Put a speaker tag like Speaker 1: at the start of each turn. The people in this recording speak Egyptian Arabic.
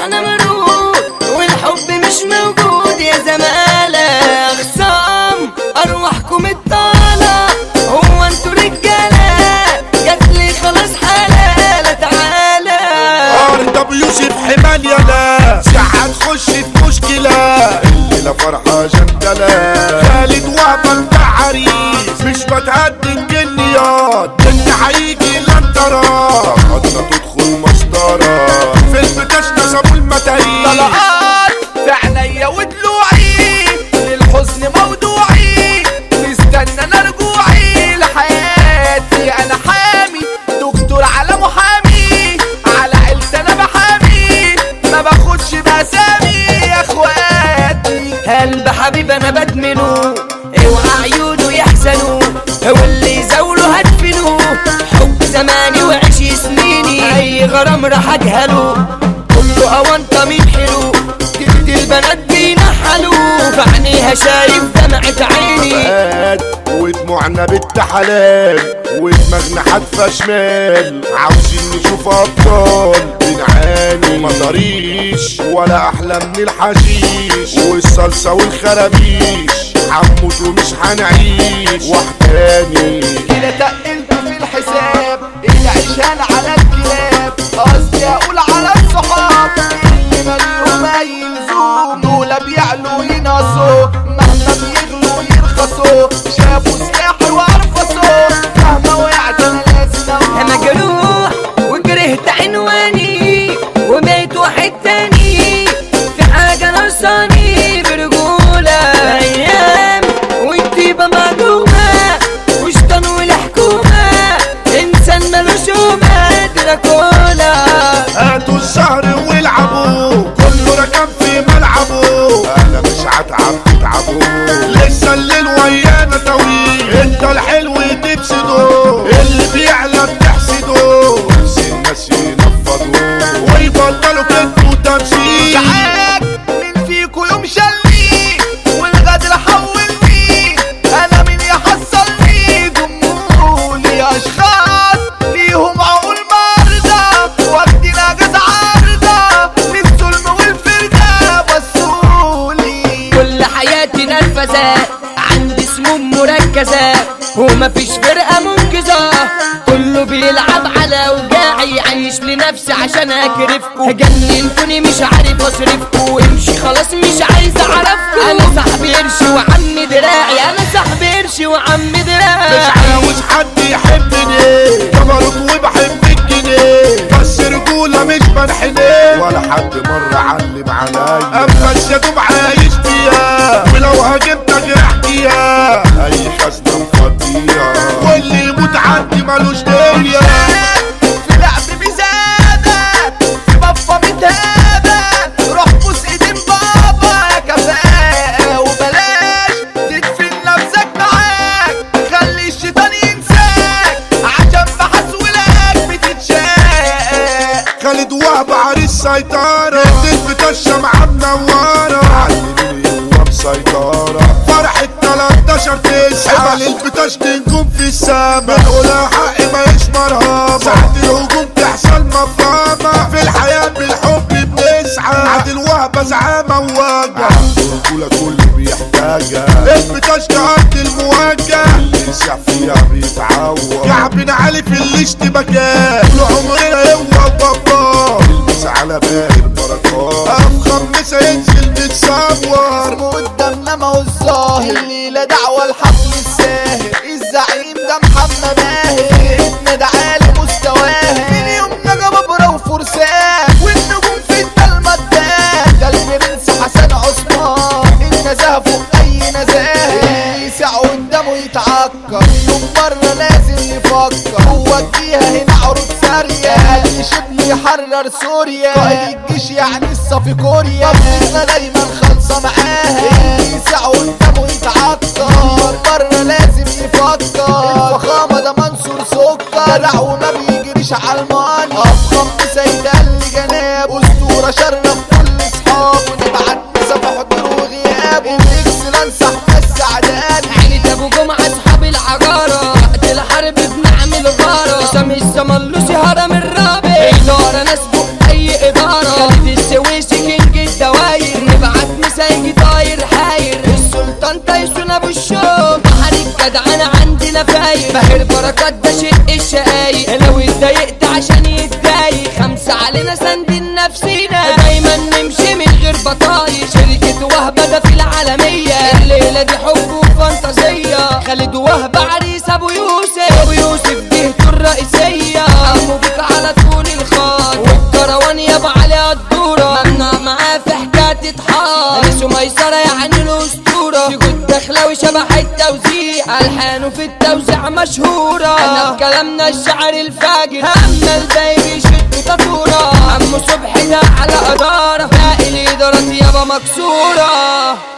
Speaker 1: فرحنا مرود والحب مش موجود يا زمالة خصام أرواحكم الطالة هو انتوا رجالة جاتلي خلاص حلالة تعالى
Speaker 2: ار يوسف حمال يلا ساعة تخش في مشكلة الليلة فرحة جندلة خالد وهبة بتاع عريس مش بتقدم جنيات انت هيجي لن ترى طاقتنا تدخل مسطرة في البتاش نصبوا المتاريخ
Speaker 3: طلقات في عينيا ودلوعي للحزن موضوعي مستنى انا رجوعي لحياتي انا حامي دكتور على محامي على عيلتي انا بحامي ما باخدش باسامي يا اخواتي
Speaker 1: قلب حبيب انا بدمنه اوعى عيونه يحزنوا هو اللي يزاوله هدفنه حب زماني وعيش سنيني اي غرام راح اجهله كله اوانطه مين حلو جد البنات بينحلوا في عينيها شايف دمعة عيني
Speaker 2: فؤاد ودموعنا بنت حلال ودماغنا حادفة شمال عاوزين نشوف ابطال بنعاني مطاريش ولا احلى من الحشيش والصلصة والخرابيش حموت ومش هنعيش وحداني
Speaker 3: كده تقلت في الحساب العشان على الكلاب قصدي اقول على الصحاب اللي مالهم اي لزوم دول بيعلوا ينقصوا مهما بيغلوا يرخصوا شافوا سلاحي وارفصوا مهما وقعت انا لازم اقوم
Speaker 1: انا جروح وكرهت عنواني وبقيت واحد تاني في حاجة ناقصاني برجولة ايام والطيبة معدومة وشطان والحكومة انسان ملوش وما دراكولا
Speaker 2: هاتوا الزهر والعبوا كله ركب في ملعبه انا مش هتعب تتعبوا لسه الليل ويانا طويل انت الحلو تفسده اللي بيعلى بتحسده بس الناس ينفضوا ويبطلوا كذب وتمثيل
Speaker 3: ساعات مين فيكو يوم شلني والغدر حولني انا مين يحصلني جمهوري اشخاص ليهم عقول مرضى واخدين اجازة عارضة للظلم والفردة بصولي
Speaker 1: كل حياتي نرفزة عندي سموم مركزة ومفيش فرقة منقذة كله بيلعب على وجاعي عايش لنفسي عشان اكرفكو جننتوني مش عارف اصرفكو امشي خلاص مش عايز اعرفكو انا صاحبي قرشي وعم دراعي انا صاحبي قرشي وعم
Speaker 2: مش
Speaker 1: دراعي
Speaker 2: عاوز حد يحبني جبروت وبحب الجنيه بس رجولة مش منحني ولا حد مرة علم عليا اما الشدوب عايش فيها ولو هاجمتك احكيها اي خزنة مفضية واللي يموت عندي ملوش دنيا
Speaker 3: في لعب بزادة في بفة متهابة روح بوس ايدين بابا يا كفاءة وبلاش تدفن نفسك معاك خلي الشيطان ينساك عشان بحسولك بتتشاق
Speaker 2: خالد وهب عريس سيطرة الدين بتشة معاه منورة علميني هو مسيطرة فرحة 13 تسعة عمل البتاش نجوم في السما بنقولها حق ما يشمرها ساعة الهجوم تحصل مفهمة في الحياة بالحب بنسعى عادل وهبة زعامة وواجهة الرجولة كله بيحتاجها البتاش ده أرض المواجهة اللي يسع فيها بيتعود كعبنا عالي في الاشتباكات طول عمرنا هو وبابا البس على باقي البركات افخم مسا ينزل متصور
Speaker 3: اسمه قدامنا ما هو الظاهر الليلة دعوة الحفل الساهر الزعيم ده محمد ماهر ابن ده عالي مستواه من يومنا جبابرة وفرسان والنجوم في الضلمة الدان ده البرنس حسن عثمان النزاهة فوق أي نزاهة اللي يسع قدامه يتعكر يوم مرة لازم نفكر هو الجيهة هنا عروض سارية اللي شبل يحرر سوريا قائد الجيش يعني الصفي كوريا بلدنا دايما خالصة معاها اللي يسع قدامه يتعكر مرة لازم يفكر الفخامة ده منصور سكر جدع وما بيجريش على الماني أفخم سيد اللي جناب أسطورة شرف كل أصحابه نبعت مسافة حضور وغياب الإكسلانس أحمد سعدان
Speaker 1: عيلة ابو جمعة اصحاب العجارة وقت الحرب بنعمل غارة سامي السملوسي هرم الرابع إدارة ناس فوق أي إدارة خالد السويس الحبايب باهر بركات ده شق الشقايق لو اتضايقت عشان يتضايق خمسة علينا سند نفسينا دايما نمشي من غير بطايق شركة وهبة ده في العالمية الليلة دي حب وفانتازية خالد وهبة عريس ابو يوسف ابو يوسف جهته الرئيسية عمو بيك على طول الخط والكروان يابا عليها الدورة ممنوع معاه في حكاية تتحار نسو ميسرة يعني الأسطورة يكون دخلاوي شبح التوزيع ألحانه في التوزيع مشهورة أنا بكلامنا الشعر الفاجر أما الباقي بيشد تطورة عمو صبحي ده على قدارة باقي الإدارات يابا مكسورة